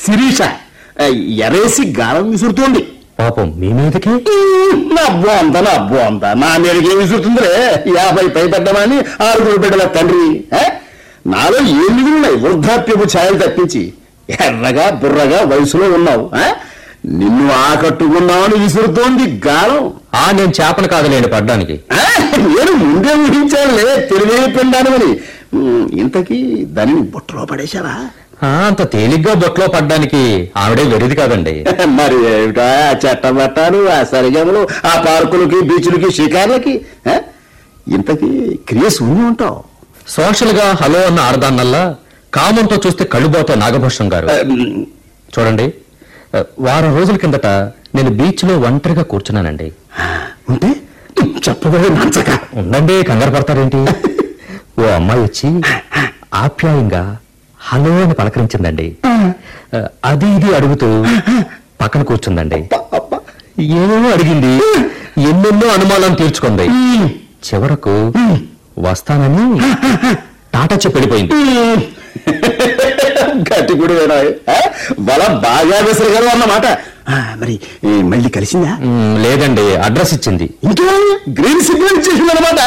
శిరీష ఆ, ఎరేసి గాలం విసురుతోంది పాపం మీ మీదకి నా బోంత నా బోంత నా మీదకి ఏం విసురుతుందిరే యాభై పైపడ్డమని ఆరుగురు బిడ్డల తండ్రి ఆ? నాలో ఏం మిగిలినాయి వృద్ధాప్యపు ఛాయలు తప్పించి ఎర్రగా బుర్రగా వయసులో ఉన్నావు ఆ? నిన్ను ఆకట్టుకున్నామని విసురుతోంది గాలం ఆ నేను చేపను కాదులేండి పడ్డానికి ఆ, నేను ముందే ఊహించానులే తెలివే పిండానమని ఉమ్, ఇంతకీ దానిని బుట్టలో పడేశావా ఆ, అంత తేలిగ్గా బొట్లో పడ్డానికి ఆవిడే వెరిది కాదండి మరి ఏమిటా ఆ చట్టబట్టాలు ఆ సరిగమలు ఆ పార్కులకి బీచ్లకి షికార్లకి ఆ? ఇంతకీ క్రియేస్ ఉండి ఉంటావు సోషల్ గా హలో అన్న ఆడదాన్నల్లా కామంతో చూస్తే కళ్ళుబోతే నాగభూషణం గారు చూడండి ఆ, వారం రోజుల కిందట నేను బీచ్ లో ఒంటరిగా కూర్చున్నానండి ఉంటే చెప్పబోయే నంచక ఉండండి కంగారు పడతారేంటి ఓ అమ్మాయి వచ్చి ఆప్యాయంగా హలో అని పలకరించిందండి ఆ, అది ఇది అడుగుతూ పక్కన కూర్చుందండి ఏమేమో అడిగింది ఎన్నెన్నో అనుమానాలు తీర్చుకుంది చివరకు వస్తానని టాటా చెప్పి వెళ్ళిపోయింది గట్టి కూడా వేరా బల బాగా విసరగలవు అన్నమాట ఆ, మరి ఈ మళ్ళీ కలిసిందా మ్, లేదండి అడ్రస్ ఇచ్చింది ఇంకే గ్రీన్ సిగ్నల్ ఇచ్చేసింది అనమాట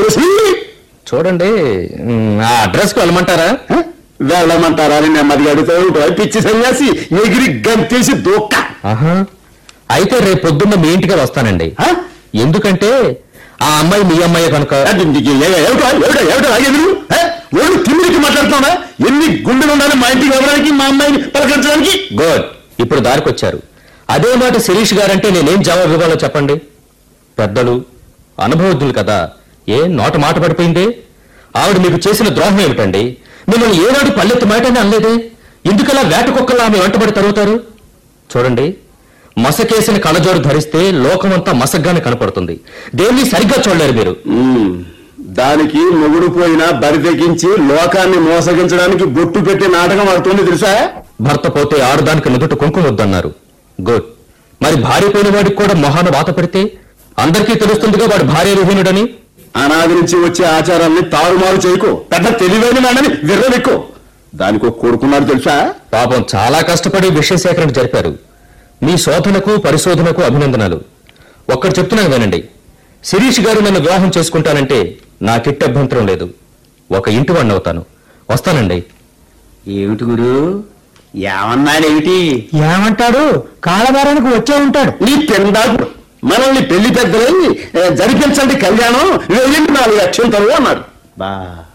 చూడండి మ్, ఆ అడ్రస్ కు వెళ్ళమంటారా వెళ్ళమంటారా అని నెమ్మదిగా అడుగుతావు పిచ్చి సన్యాసి ఎగిరి గంతేసి దూక్క ఆహా అయితే రేపు పొద్దున్న మీ ఇంటికి వస్తానండి ఆ? ఎందుకంటే ఆ అమ్మాయి మీ అమ్మాయి కనుక అది నీకు ఏ- ఏ- ఏమిటో ఏమిటో ఏమిటో ఆగేది ఎవరు తిమ్మిడికి మాట్లాడుతున్నా ఎన్ని గుండెలు ఉండాలి మా ఇంటికి వెళ్ళడానికి మా అమ్మాయిని పలకరించడానికి గుడ్ ఇప్పుడు దారికొచ్చారు అదే మాట శిరీష్ గారంటే నేనేం జవాబు ఇవ్వాలో చెప్పండి పెద్దలు అనుభవజ్ఞులు కదా ఏ నోట మాట పడిపోయింది ఆవిడ మీకు చేసిన ద్రోహం ఏమిటండి మిమ్మల్ని ఏనాడు పల్లెత్తు మాటనే అనలేదే ఎందుకలా వేట కుక్కలా ఆమె వెంటబడి తరుగుతారు చూడండి మసకేసిన కళ్ళజోడు ధరిస్తే లోకమంతా మసగ్గానే కనపడుతుంది దేన్ని సరిగ్గా చూడలేరు మీరు ఉమ్, దానికి మొగుడు పోయినా బరి తెగించి లోకాన్ని మోసగించడానికి బొట్టు పెట్టి నాటకం ఆడుతుంది తెలుసా భర్త పోతే ఆడదానికి నుదుట కుంకుమ వద్దన్నారు గుడ్ మరి భార్య పోయిన వాడికి కూడా మొహాన వాత పెడితే అందరికీ తెలుస్తుందిగా వాడు భార్య విహీనుడని అనాది నుంచి వచ్చే ఆచారాన్ని తారుమారు చేయకు పెద్ద తెలివైన నాడని విర్రవెక్కు దానికి ఒక కొడుకున్నాడు తెలుసా పాపం చాలా కష్టపడి విషయ సేకరణ జరిపారు మీ శోధనకు పరిశోధనకు అభినందనలు ఒక్కటి చెప్తున్నాను వినండి శిరీష్ గారు నన్ను వివాహం చేసుకుంటానంటే నాకిట్టి అభ్యంతరం లేదు ఒక ఇంటి వాడిని అవుతాను వస్తానండి ఏమిటి గురు ఏమన్నాడేమిటి ఏమంటాడు కాలబేరానికి వచ్చే ఉంటాడు నీ పెండాకు మనల్ని పెళ్లి పెద్దలని ఏ, జరిపించండి కళ్యాణం వెళ్ళింది నాలుగు అక్షంతలు అన్నాడు బా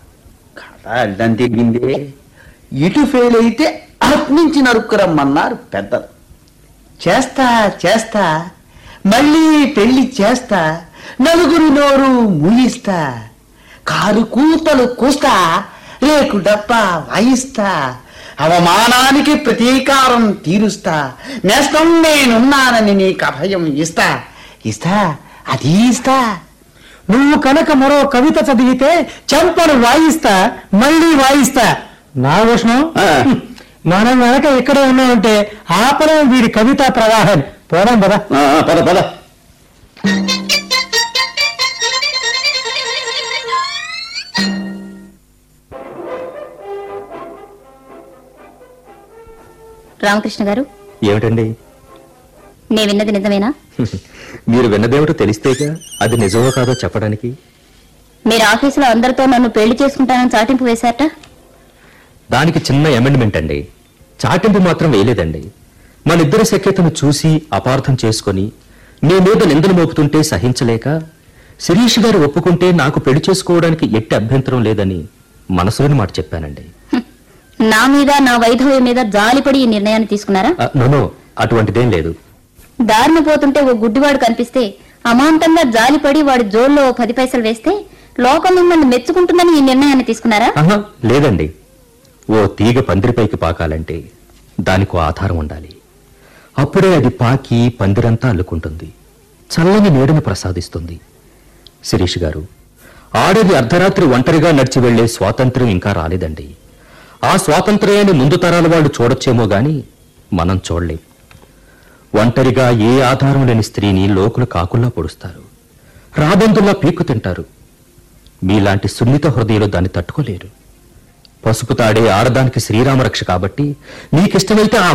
కథ అడ్డం తిరిగిందే ఇటు ఫెయిల్ అయితే అటు నుంచి నరుక్కురమ్మన్నారు పెద్దలు చేస్తా చేస్తా మళ్ళీ పెళ్లి చేస్తా నలుగురు నోరు ముయిస్తా కారు కూతలు కూస్తా రేకు డబ్బా వాయిస్తా అవమానానికి ప్రతీకారం తీరుస్తా నేస్తం నేనున్నానని నీకు అభయం ఇస్తా ఇస్తా అది ఇస్తా నువ్వు కనుక మరో కవిత చదివితే చెంపను వాయిస్తా మళ్ళీ వాయిస్తా నాగభూషణం ఆ. మనం వెనక ఇక్కడే ఉన్నామంటే ఆపలేం వీడి కవితా ప్రవాహం పోదాం కదా ఆ, ఆ, పద పద రామకృష్ణ గారు ఏమిటండి నే విన్నది నిజమేనా మీరు విన్నదేమిటో తెలిస్తేగా అది నిజమో కాదో చెప్పడానికి మీరు ఆఫీసులో అందరితో నన్ను పెళ్లి చేసుకుంటానని చాటింపు వేశారట దానికి చిన్న అమెండ్మెంట్ అండి చాటింపు మాత్రం వేయలేదండి మన ఇద్దరి సఖ్యతను చూసి అపార్థం చేసుకొని నీ మీద నిందలు మోపుతుంటే సహించలేక శిరీష్ గారు ఒప్పుకుంటే నాకు పెళ్లి చేసుకోవడానికి ఎట్టి అభ్యంతరం లేదని మనసులోని మాట చెప్పానండి హ్మ్. నా మీద నా వైధవ్యం మీద జాలిపడి ఈ నిర్ణయాన్ని తీసుకున్నారా ఆ, నోనో అటువంటిదేం లేదు దారిన పోతుంటే ఓ గుడ్డివాడు కనిపిస్తే అమాంతంగా జాలిపడి వాడి జోల్లో ఓ పది పైసలు వేస్తే లోకం మిమ్మల్ని మెచ్చుకుంటుందని ఈ నిర్ణయాన్ని తీసుకున్నారా ఆహా లేదండి ఓ తీగ పందిరిపైకి పాకాలంటే దానికో ఆధారం ఉండాలి అప్పుడే అది పాకి పందిరంతా అల్లుకుంటుంది చల్లని నీడను ప్రసాదిస్తుంది శిరీష్ గారు ఆడది అర్ధరాత్రి ఒంటరిగా నడిచి వెళ్లే స్వాతంత్ర్యం ఇంకా రాలేదండి ఆ స్వాతంత్ర్యాన్ని ముందు తరాల వాళ్ళు చూడొచ్చేమో గాని మనం చూడలేం ఒంటరిగా ఏ ఆధారం లేని స్త్రీని లోకులు కాకుల్లా పొడుస్తారు రాబందుల్లా పీక్కు తింటారు మీలాంటి సున్నిత హృదయులు దాన్ని తట్టుకోలేరు పసుపు తాడే ఆడదానికి శ్రీరామరక్ష కాబట్టి నీకిష్టమైతే ఆ